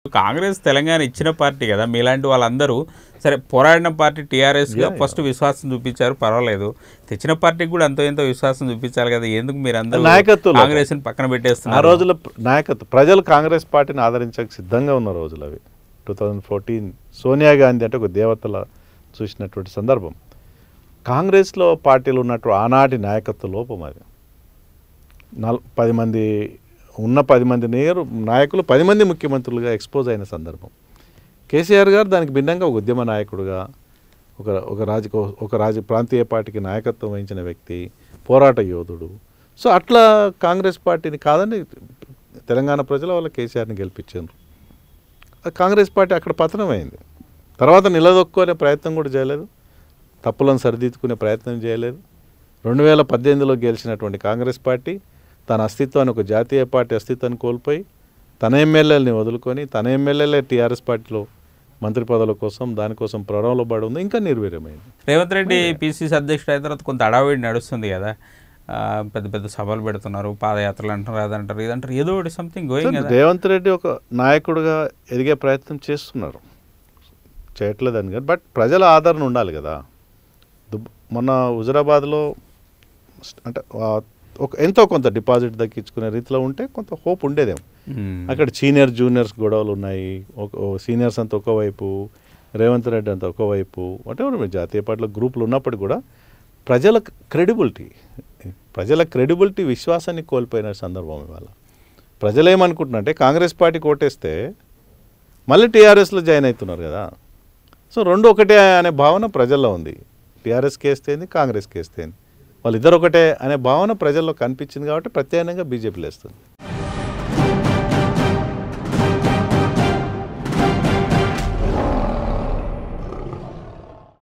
కాంగ్రెస్ తెలంగాణ ఇచ్చిన పార్టీ కదా మీలాంటి వాళ్ళందరూ సరే పోరాడిన పార్టీ టీఆర్ఎస్గా ఫస్ట్ విశ్వాసం చూపించారు పర్వాలేదు తెచ్చిన పార్టీకి కూడా ఎంతో ఎంతో విశ్వాసం చూపించాలి కదా ఎందుకు మీరు అందరూ నాయకత్వంలో. కాంగ్రెస్ని పక్కన ఆ పెట్టేస్తున్నారు రోజుల నాయకత్వం ప్రజలు కాంగ్రెస్ పార్టీని ఆదరించక సిద్ధంగా ఉన్న రోజులు అవి two thousand fourteen Sonia Gandhi అంటే ఒక దేవతల చూసినటువంటి సందర్భం కాంగ్రెస్లో పార్టీలు ఉన్నట్టు ఆనాటి నాయకత్వ లోపం అది నల్ పది మంది ఉన్న పది మంది నేరు నాయకులు పది మంది ముఖ్యమంత్రులుగా ఎక్స్పోజ్ అయిన సందర్భం కేసీఆర్ గారు దానికి భిన్నంగా ఒక ఉద్యమ నాయకుడుగా ఒక ఒక రాజ ఒక రాజ ప్రాంతీయ పార్టీకి నాయకత్వం వహించిన వ్యక్తి పోరాట యోధుడు సో అట్లా కాంగ్రెస్ పార్టీని కాదని తెలంగాణ ప్రజలు వాళ్ళ కేసీఆర్ని గెలిపించారు ఆ కాంగ్రెస్ పార్టీ అక్కడ పతనమైంది తర్వాత నిలదొక్కునే ప్రయత్నం కూడా చేయలేదు తప్పులను సరిదిద్దుకునే ప్రయత్నం చేయలేదు రెండు వేల పద్దెనిమిదిలో గెలిచినటువంటి కాంగ్రెస్ పార్టీ తన అస్తిత్వాన్ని ఒక జాతీయ పార్టీ అస్తిత్వాన్ని కోల్పోయి తన ఎమ్మెల్యేలని వదులుకొని తన ఎమ్మెల్యేలే టీఆర్ఎస్ పార్టీలో మంత్రి పదవుల కోసం దానికోసం ప్రణంలో పడి ఉంది ఇంకా నిర్వీర్యమైంది రేవంత్ రెడ్డి పిసిసి అధ్యక్షుడు అయిన తర్వాత కొంత అడావిడి నడుస్తుంది కదా ఆ, పెద్ద పెద్ద సభలు పెడుతున్నారు పాదయాత్రలు అంటారు అదంటారు ఇదంటారు ఏదో ఒకటి సంథింగ్ గోయింగ్ కదా రేవంత్ రెడ్డి ఒక నాయకుడిగా ఎదిగే ప్రయత్నం చేస్తున్నారు చేయట్లేదని కానీ బట్ ప్రజల ఆదరణ ఉండాలి కదా దుబ్ మొన్న హుజరాబాద్లో స్ట్- అంటే ఆ ఒక ఎంతో కొంత డిపాజిట్ దక్కించుకునే రీతిలో ఉంటే కొంత హోప్ ఉండేదేమో మ్మ్. అక్కడ సీనియర్ జూనియర్స్ గొడవలు ఉన్నాయి ఒక సీనియర్స్ అంతా ఒకవైపు రేవంత్ రెడ్డి అంతా ఒకవైపు వాటెవర్ జాతీయ పార్టీలో గ్రూపులు ఉన్నప్పటికీ కూడా ప్రజల క్రెడిబిలిటీ ప్రజల క్రెడిబిలిటీ విశ్వాసాన్ని కోల్పోయిన సందర్భం ఇవాళ ప్రజలు ఏమనుకుంటున్నారంటే కాంగ్రెస్ పార్టీ కోటేస్తే మళ్ళీ టీఆర్ఎస్లో జాయిన్ అవుతున్నారు కదా సో రెండు ఒకటే అనే భావన ప్రజల్లో ఉంది టీఆర్ఎస్కి వేస్తేంది కాంగ్రెస్కి వేస్తేంది వాళ్ళిద్దరు ఒకటే అనే భావన ప్రజల్లో కనిపించింది కాబట్టి ప్రత్యామ్నాయంగా బీజేపీలో వేస్తుంది